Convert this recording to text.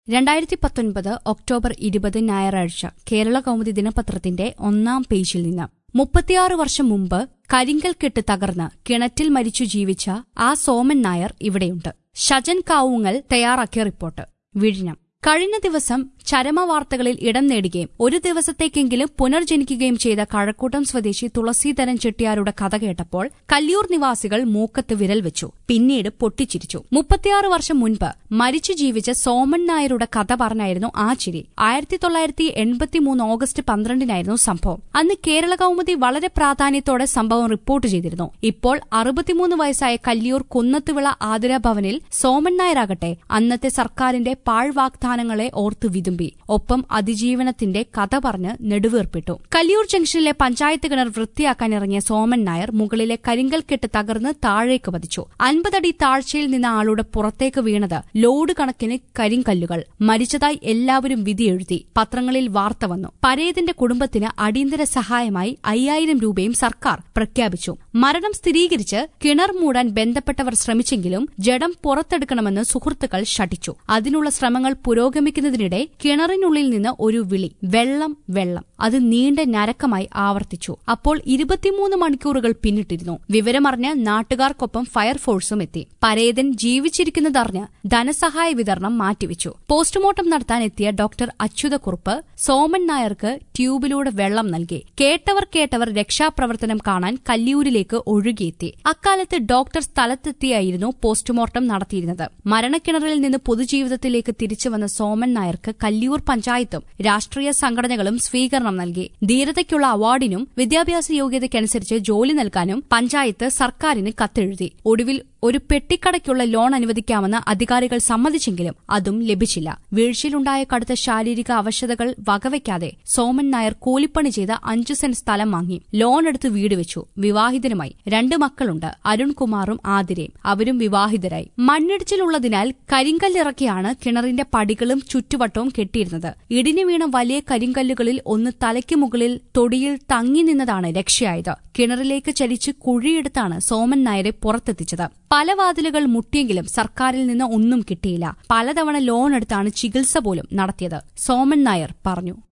രണ്ടായിരത്തി പത്തൊൻപത് ഒക്ടോബർ ഇരുപത് ഞായറാഴ്ച കേരള കൗമുദി ദിനപത്രത്തിന്റെ ഒന്നാം പേജിൽ നിന്ന് മുപ്പത്തിയാറ് വർഷം മുമ്പ് കരിങ്കൽ കെട്ട് തകർന്ന് കിണറ്റിൽ മരിച്ചു ജീവിച്ച ആ സോമൻ നായർ ഇവിടെയുണ്ട് ഷജൻ കാവുങ്ങൽ തയ്യാറാക്കിയ റിപ്പോർട്ട് വിഴിഞ്ഞം കഴിഞ്ഞ ദിവസം ചരമവാർത്തകളിൽ ഇടം നേടുകയും ഒരു ദിവസത്തേക്കെങ്കിലും പുനർജനിക്കുകയും ചെയ്ത കഴക്കൂട്ടം സ്വദേശി തുളസീധരൻ ചെട്ടിയാരുടെ കഥ കേട്ടപ്പോൾ കല്ലിയൂർ നിവാസികൾ മൂക്കത്ത് വിരൽ വെച്ചു പിന്നീട് പൊട്ടിച്ചിരിച്ചു മുപ്പത്തിയാറ് വർഷം മുൻപ് മരിച്ചു ജീവിച്ച സോമൻ നായരുടെ കഥ പറഞ്ഞായിരുന്നു ആ ചിരി ആയിരത്തി തൊള്ളായിരത്തി എൺപത്തിമൂന്ന് ഓഗസ്റ്റ് പന്ത്രണ്ടിനായിരുന്നു സംഭവം അന്ന് കേരള കൌമുദി വളരെ പ്രാധാന്യത്തോടെ സംഭവം റിപ്പോർട്ട് ചെയ്തിരുന്നു ഇപ്പോൾ അറുപത്തിമൂന്ന് വയസ്സായ കല്ലിയൂർ കുന്നത്തുവിള ആതിരാഭവനിൽ സോമൻ നായരാകട്ടെ അന്നത്തെ സർക്കാരിന്റെ പാഴ്വാഗ്ദാനങ്ങളെ ഓർത്ത് വിതുമ്പി ഒപ്പം അതിജീവനത്തിന്റെ കഥ പറഞ്ഞ് നെടുവീർപ്പിട്ടു കല്ലിയൂർ ജംഗ്ഷനിലെ പഞ്ചായത്ത് കിണർ വൃത്തിയാക്കാൻ ഇറങ്ങിയ സോമൻ നായർ മുകളിലെ കരിങ്കൽ കെട്ട് തകർന്ന് താഴേക്ക് പതിച്ചു അൻപതടി താഴ്ചയിൽ നിന്ന ആളുടെ പുറത്തേക്ക് വീണത് ലോഡ് കണക്കിന് കരിങ്കല്ലുകൾ മരിച്ചതായി എല്ലാവരും വിധിയെഴുതി പത്രങ്ങളിൽ വാർത്ത വന്നു പരേതിന്റെ കുടുംബത്തിന് അടിയന്തര സഹായമായി അയ്യായിരം രൂപയും സർക്കാർ പ്രഖ്യാപിച്ചു മരണം സ്ഥിരീകരിച്ച് കിണർ മൂടാൻ ബന്ധപ്പെട്ടവർ ശ്രമിച്ചെങ്കിലും ജഡം പുറത്തെടുക്കണമെന്ന് സുഹൃത്തുക്കൾ ശഠിച്ചു അതിനുള്ള ശ്രമങ്ങൾ പുരോഗമിക്കുന്നതിനിടെ കിണറിനുള്ളിൽ നിന്ന് ഒരു വിളി വെള്ളം വെള്ളം അത് നീണ്ട നരക്കമായി ആവർത്തിച്ചു അപ്പോൾ ഇരുപത്തിമൂന്ന് മണിക്കൂറുകൾ പിന്നിട്ടിരുന്നു വിവരമറിഞ്ഞ് നാട്ടുകാർക്കൊപ്പം ഫയർഫോഴ്സും എത്തി പരേതൻ ജീവിച്ചിരിക്കുന്നതറിഞ്ഞ് ധനസഹായ വിതരണം മാറ്റിവെച്ചു പോസ്റ്റ്മോർട്ടം നടത്താൻ എത്തിയ ഡോക്ടർ അച്യുതക്കുറുപ്പ് സോമൻ നായർക്ക് ട്യൂബിലൂടെ വെള്ളം നൽകി കേട്ടവർ കേട്ടവർ രക്ഷാപ്രവർത്തനം കാണാൻ കല്ലിയൂരിലേക്ക് ഒഴുകിയെത്തി അക്കാലത്ത് ഡോക്ടർ സ്ഥലത്തെത്തിയായിരുന്നു പോസ്റ്റ്മോർട്ടം നടത്തിയിരുന്നത് മരണക്കിണറിൽ നിന്ന് പൊതുജീവിതത്തിലേക്ക് തിരിച്ചുവന്ന സോമൻ നായർക്ക് കല്ലിയൂർ പഞ്ചായത്തും രാഷ്ട്രീയ സംഘടനകളും സ്വീകരണം നൽകി ധീരതയ്ക്കുള്ള അവാർഡിനും വിദ്യാഭ്യാസ യോഗ്യതയ്ക്കനുസരിച്ച് ജോലി നൽകാനും പഞ്ചായത്ത് സർക്കാരിന് കത്തെഴുതി ഒടുവിൽ ഒരു പെട്ടിക്കടയ്ക്കുള്ള ലോൺ അനുവദിക്കാമെന്ന് അധികാരികൾ സമ്മതിച്ചെങ്കിലും അതും ലഭിച്ചില്ല വീഴ്ചയിലുണ്ടായ കടുത്ത ശാരീരിക അവശതകൾ വകവയ്ക്കാതെ സോമൻ നായർ കൂലിപ്പണി ചെയ്ത അഞ്ചു സെന്റ് സ്ഥലം വാങ്ങി ലോൺ എടുത്ത് വീട് വെച്ചു വിവാഹിതനുമായി രണ്ട് മക്കളുണ്ട് അരുൺകുമാറും ആതിരയും അവരും വിവാഹിതരായി മണ്ണിടിച്ചിലുള്ളതിനാൽ കരിങ്കല്ലിറക്കിയാണ് കിണറിന്റെ പടികളും ചുറ്റുവട്ടവും കെട്ടിയിരുന്നത് ഇടിഞ്ഞു വീണ വലിയ കരിങ്കല്ലുകളിൽ ഒന്ന് തലയ്ക്ക് മുകളിൽ തൊടിയിൽ തങ്ങി നിന്നതാണ് രക്ഷയായത് കിണറിലേക്ക് ചലിച്ച് കുഴിയെടുത്താണ് സോമൻ നായരെ പുറത്തെത്തിച്ചത് പല വാതിലുകൾ മുട്ടിയെങ്കിലും സർക്കാരിൽ നിന്ന് ഒന്നും കിട്ടിയില്ല പലതവണ ലോൺ എടുത്താണ് ചികിത്സ പോലും നടത്തിയത് സോമൻ നായർ പറഞ്ഞു